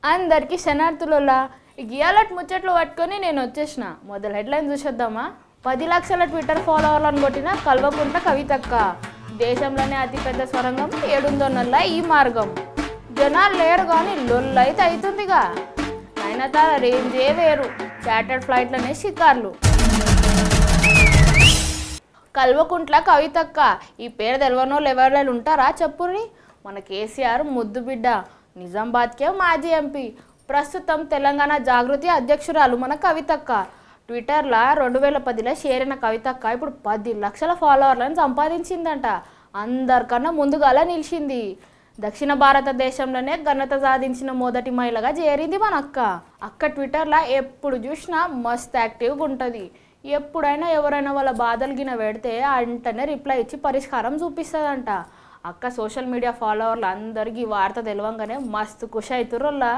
అందరికీ శనార్థులలో గియాలట్ ముచ్చట్లు పట్టుకొని నేను వచ్చేసిన మొదలు హెడ్లైన్ చూసేద్దామా పది లక్షల ట్విట్టర్ ఫాలోవర్లను కొట్టిన కల్వకుంట కవితక్క దేశంలోనే అతిపెద్ద సొరంగం ఏడుందొన్నల్ల ఈ మార్గం జనాలు లేరు కానీ లొల్లైతే అవుతుందిగా నైనతార రేంజే వేరు చార్టర్డ్ ఫ్లైట్లనే షికార్లు కల్వకుంట్ల కవితక్క ఈ పేరు తెలవనోళ్ళు ఎవరైనా ఉంటారా చెప్పుర్రి మన కేసీఆర్ ముద్దు బిడ్డ నిజామాబాద్కే మాజీ ఎంపీ ప్రస్తుతం తెలంగాణ జాగృతి అధ్యక్షురాలు మన కవితక్క ట్విట్టర్లో రెండు వేల పదిలో చేరిన కవితక్క ఇప్పుడు పది లక్షల ఫాలోవర్లను సంపాదించిందంట అందరికన్నా ముందుగాల నిలిచింది దక్షిణ భారతదేశంలోనే ఘనత సాధించిన మొదటి మహిళగా చేరింది మన అక్క అక్క ట్విట్టర్లో ఎప్పుడు చూసినా మస్త్ యాక్టివ్గా ఉంటుంది ఎప్పుడైనా ఎవరైనా వాళ్ళ బాధలు గిన పెడితే వెంటనే రిప్లై ఇచ్చి పరిష్కారం చూపిస్తుందంట అక్క సోషల్ మీడియా ఫాలోవర్లు అందరికీ ఈ వార్త తెలవంగానే మస్తు ఖుషి అవుతుర్రోల్లా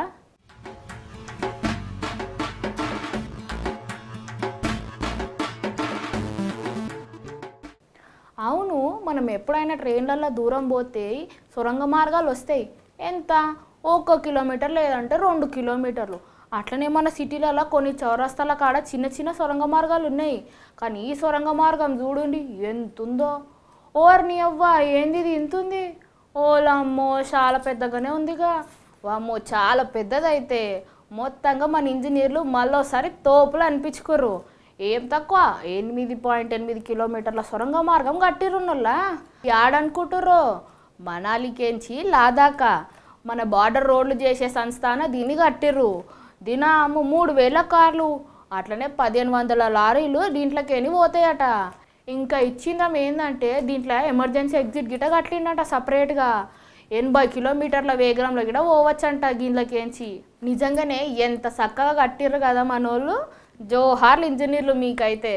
అవును మనం ఎప్పుడైనా ట్రైన్లలో దూరం పోతే సొరంగ మార్గాలు వస్తాయి ఎంత ఒక్క కిలోమీటర్ లేదంటే రెండు కిలోమీటర్లు అట్లనే మన సిటీలలో కొన్ని చౌరస్తాల కాడ చిన్న చిన్న సొరంగ మార్గాలు ఉన్నాయి కానీ ఈ సొరంగ మార్గం చూడండి ఎంతుందో ఓర్ని అవ్వ ఏంది ఇది ఇంతుంది ఓలమ్మో చాలా పెద్దగానే ఉందిగా వామ్మో చాలా పెద్దదైతే మొత్తంగా మన ఇంజనీర్లు మళ్ళోసారి తోపులు అనిపించుకోరు ఏం తక్కువ ఎనిమిది పాయింట్ ఎనిమిది కిలోమీటర్ల సొరంగ మార్గం కట్టిరున్నోళ్ళ యాడనుకుంటుర్రు మనాలికేంచి లాదాకా మన బార్డర్ రోడ్లు చేసే సంస్థాన దీన్ని కట్టిర్రు దినాము మూడు వేల కార్లు అట్లనే పదిహేను వందల లారీలు దీంట్లోకేని పోతాయట ఇంకా ఇచ్చిందాం ఏంటంటే దీంట్లో ఎమర్జెన్సీ ఎగ్జిట్ గిట కట్టిండట సపరేట్గా ఎనభై కిలోమీటర్ల వేగంలో కూడా పోవచ్చంట దీనిలోకేంచి నిజంగానే ఎంత చక్కగా కట్టిర్రు కదా మనోళ్ళు జోహార్లు ఇంజనీర్లు మీకైతే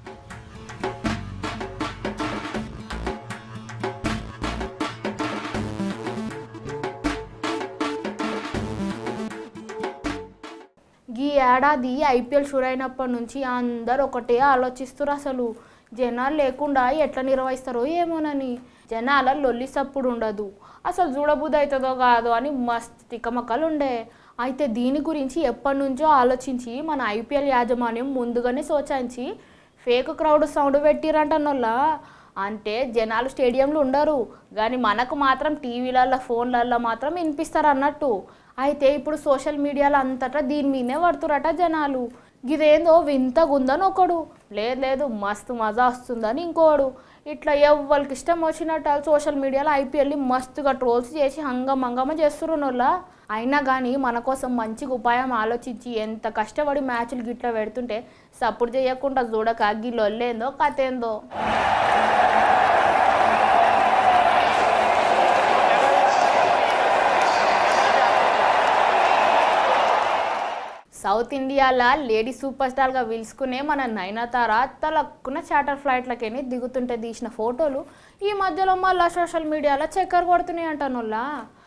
ఈ ఏడాది ఐపీఎల్ షురు అయినప్పటి నుంచి అందరు ఒకటే ఆలోచిస్తారు అసలు జనాలు లేకుండా ఎట్లా నిర్వహిస్తారో ఏమోనని జనాల లొల్లి సప్పుడు ఉండదు అసలు చూడబుద్ధి అవుతుందో కాదో అని మస్తు తికమకలు ఉండే అయితే దీని గురించి ఎప్పటి నుంచో ఆలోచించి మన ఐపీఎల్ యాజమాన్యం ముందుగానే సోచాంచి ఫేక్ క్రౌడ్ సౌండ్ పెట్టిరంటనోళ్ళ అంటే జనాలు స్టేడియంలో ఉండరు కానీ మనకు మాత్రం టీవీలల్లో ఫోన్లల్లో మాత్రం వినిపిస్తారు అన్నట్టు అయితే ఇప్పుడు సోషల్ మీడియాలో అంతటా దీని మీదనే పడుతురట జనాలు ఇదేందో వింతగుందని ఒకడు లేదు లేదు మస్తు మజా వస్తుందని ఇంకోడు ఇట్లా ఎవరికి ఇష్టం వచ్చినట్టు సోషల్ మీడియాలో ఐపీఎల్ని మస్తుగా ట్రోల్స్ చేసి హంగమ హంగమ చేస్తున్నోళ్ళ అయినా కానీ మన కోసం మంచిగా ఉపాయం ఆలోచించి ఎంత కష్టపడి మ్యాచ్లు గిట్లా పెడుతుంటే సపోర్ట్ చేయకుండా చూడక గిల్లొల్లేందో కథ ఏందో సౌత్ ఇండియాలో లేడీ సూపర్ స్టార్గా పిలుచుకునే మన నయనతార తలక్కున చార్టర్ ఫ్లైట్లకేని దిగుతుంటే తీసిన ఫోటోలు ఈ మధ్యలో మళ్ళీ సోషల్ మీడియాలో చక్కర్ కొడుతున్నాయి అంటానుల్లా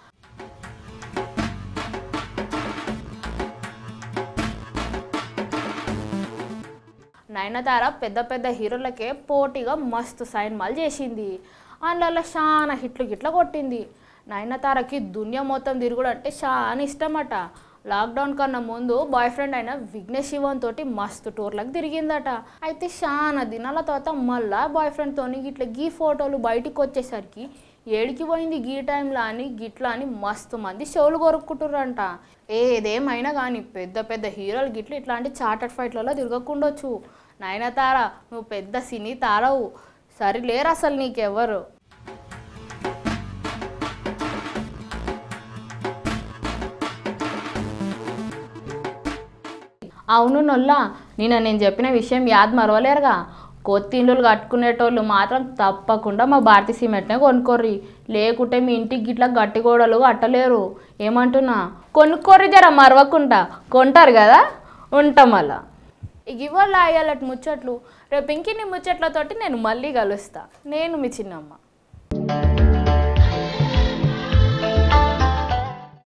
నయనతార పెద్ద పెద్ద హీరోలకే పోటీగా మస్తు సైన్మాలు చేసింది అందులో చాలా హిట్లు గిట్ల కొట్టింది నయనతారకి దునియా మొత్తం తిరుగుడు అంటే చాలా ఇష్టమట లాక్డౌన్ కన్నా ముందు బాయ్ ఫ్రెండ్ అయిన విఘ్నేష్ శివన్ తోటి మస్తు టూర్లకు తిరిగిందట అయితే చాలా దినాల తర్వాత మళ్ళా బాయ్ ఫ్రెండ్తో ఇట్లా గీ ఫోటోలు బయటికి వచ్చేసరికి ఏడికి పోయింది గీ టైంలో అని గిట్లా అని మస్తు మంది షోలు కొరుక్కుంటుర్రంట ఏదేమైనా కానీ పెద్ద పెద్ద హీరోలు గిట్ల ఇట్లాంటి చార్టర్డ్ ఫైట్లలో తిరగకుండొచ్చు నయనతార నువ్వు పెద్ద సినీ తారవు సరిలేరు అసలు నీకెవ్వరు అవును నొల్లా నిన్న నేను చెప్పిన విషయం యాద్ మరవలేరుగా కొత్త ఇల్లులు కట్టుకునేటోళ్ళు మాత్రం తప్పకుండా మా భారతీ సిమెంట్నే కొనుక్కోర్రి లేకుంటే మీ ఇంటికి గిట్లా గట్టి గోడలు కట్టలేరు ఏమంటున్నా కొనుక్కోర్రి జర మరవకుండా కొంటారు కదా ఉంటాం అలా ఇక ఇవాళ అయ్యాలటి ముచ్చట్లు రేపు ఇంకిన్ని ముచ్చట్లతోటి నేను మళ్ళీ కలుస్తా నేను మీ చిన్నమ్మ